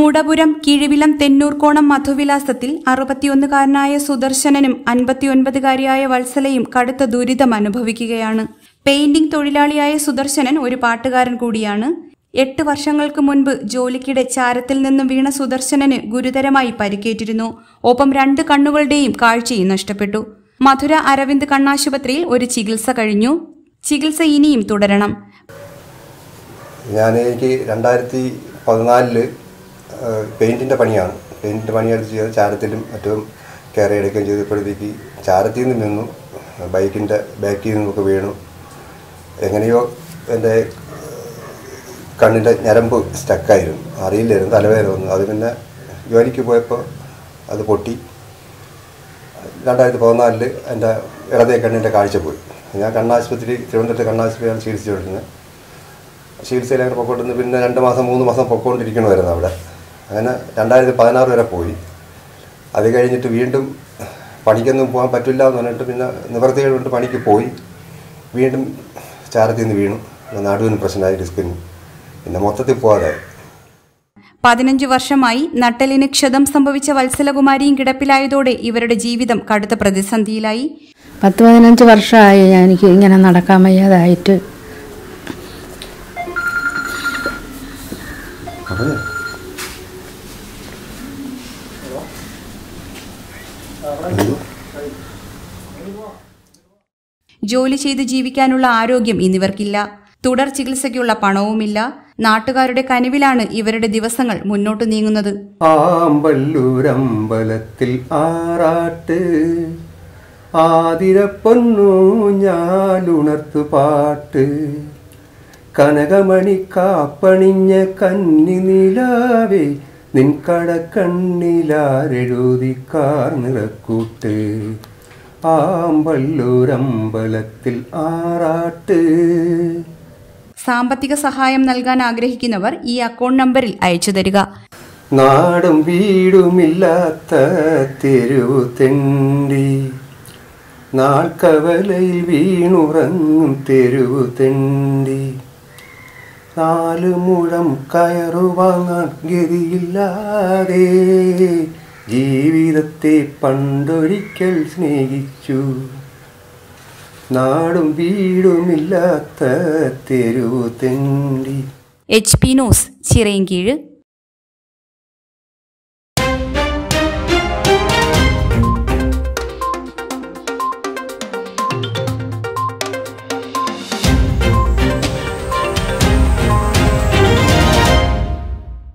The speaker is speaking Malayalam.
മൂടപുരം കിഴിവിലം തെന്നൂർക്കോണം മധുവിലാസത്തിൽ അറുപത്തിയൊന്നുകാരനായ സുദർശനനും അൻപത്തിയൊൻപതുകാരിയായ വത്സലയും കടുത്ത ദുരിതം അനുഭവിക്കുകയാണ് പെയിന്റിംഗ് തൊഴിലാളിയായ സുദർശനൻ ഒരു പാട്ടുകാരൻ കൂടിയാണ് എട്ട് വർഷങ്ങൾക്ക് മുൻപ് ജോലിക്കിടെ ചാരത്തിൽ നിന്നും വീണ സുദർശനന് ഗുരുതരമായി പരിക്കേറ്റിരുന്നു ഒപ്പം രണ്ട് കണ്ണുകളുടെയും കാഴ്ചയും നഷ്ടപ്പെട്ടു മധുര അരവിന്ദ് കണ്ണാശുപത്രിയിൽ ഒരു ചികിത്സ കഴിഞ്ഞു ചികിത്സ ഇനിയും തുടരണം ഞാൻ എനിക്ക് രണ്ടായിരത്തി പതിനാലില് പെയിൻറ്റിൻ്റെ പണിയാണ് പെയിൻറ്റിൻ്റെ പണിയെടുത്ത് ചെയ്ത് ചാരത്തിലും മറ്റും കയറി എടുക്കുകയും ചെയ്തപ്പോഴത്തേക്ക് ചാരത്തിൽ നിന്ന് നിന്നു ബൈക്കിൻ്റെ ബാക്കിൽ നിന്നൊക്കെ വീണു എങ്ങനെയോ എൻ്റെ കണ്ണിൻ്റെ ഞരമ്പ് സ്റ്റക്കായിരുന്നു അറിയില്ലായിരുന്നു തലവേദന വന്നു അത് പിന്നെ ജോലിക്ക് പോയപ്പോൾ അത് പൊട്ടി രണ്ടായിരത്തി പതിനാലില് എൻ്റെ ഇടതേ കണ്ണിൻ്റെ കാഴ്ച പോയി ഞാൻ കണ്ണാശുപത്രി തിരുവനന്തപുരത്തെ കണ്ണാശുപത്രിയാണ് ചികിത്സിച്ചുകൊണ്ടിരുന്നത് ചികിത്സയിൽ അങ്ങനെ പൊക്കോണ്ടിരുന്നു പിന്നെ രണ്ട് മാസം മൂന്ന് മാസം പൊക്കോണ്ടിരിക്കണമായിരുന്നു അവിടെ അങ്ങനെ രണ്ടായിരത്തി പതിനാറ് വരെ പോയി അത് കഴിഞ്ഞിട്ട് വീണ്ടും പണിക്കൊന്നും പോകാൻ പറ്റില്ല എന്ന് പറഞ്ഞിട്ട് പിന്നെ നിവൃത്തികൾ കൊണ്ട് പണിക്ക് പോയി വീണ്ടും ചാരത്തിൽ നിന്ന് വീണു നടുവിന് പ്രശ്നമായി ഡിസ്കിന് പിന്നെ മൊത്തത്തിൽ പോകാതെ പതിനഞ്ചു വർഷമായി നട്ടലിന് ക്ഷതം സംഭവിച്ച വത്സലകുമാരിയും കിടപ്പിലായതോടെ ഇവരുടെ ജീവിതം കടുത്ത പ്രതിസന്ധിയിലായി പത്ത് പതിനഞ്ച് വർഷമായി എനിക്ക് ഇങ്ങനെ നടക്കാൻ വയ്യാതായിട്ട് ജോലി ചെയ്ത് ജീവിക്കാനുള്ള ആരോഗ്യം ഇന്നിവർക്കില്ല തുടർ ചികിത്സയ്ക്കുള്ള പണവുമില്ല നാട്ടുകാരുടെ കനിവിലാണ് ഇവരുടെ ദിവസങ്ങൾ മുന്നോട്ട് നീങ്ങുന്നത് ആമ്പല്ലൂരമ്പലത്തിൽ ആറാട്ട് ആതിരപ്പൊന്നു ഞാലുണർത്തു പാട്ട് കനകമണി കാപ്പണിഞ്ഞ കന്നി നിലാവേ നിൻ കടക്കണ്ണിലാരെഴുതി കാർ നിറക്കൂട്ട് ആമ്പല്ലൂരമ്പലത്തിൽ ആറാട്ട് സാമ്പത്തിക സഹായം നൽകാൻ ആഗ്രഹിക്കുന്നവർ ഈ അക്കൗണ്ട് നമ്പറിൽ അയച്ചു തരിക നാടും വീടുമില്ലാത്ത തെരുവു തെണ്ടി നാൾക്കവലയിൽ വീണുറങ്ങും തെരുവു തെണ്ടി നാല് മുഴം കയറു വാങ്ങാൻ ഗതിയില്ലാതെ ജീവിതത്തെ പണ്ടൊരിക്കൽ സ്നേഹിച്ചു നാടും വീടുമില്ലാത്ത തെരുവു തെണ്ടി എച്ച് പി ന്യൂസ് ചിറയൻകീഴ്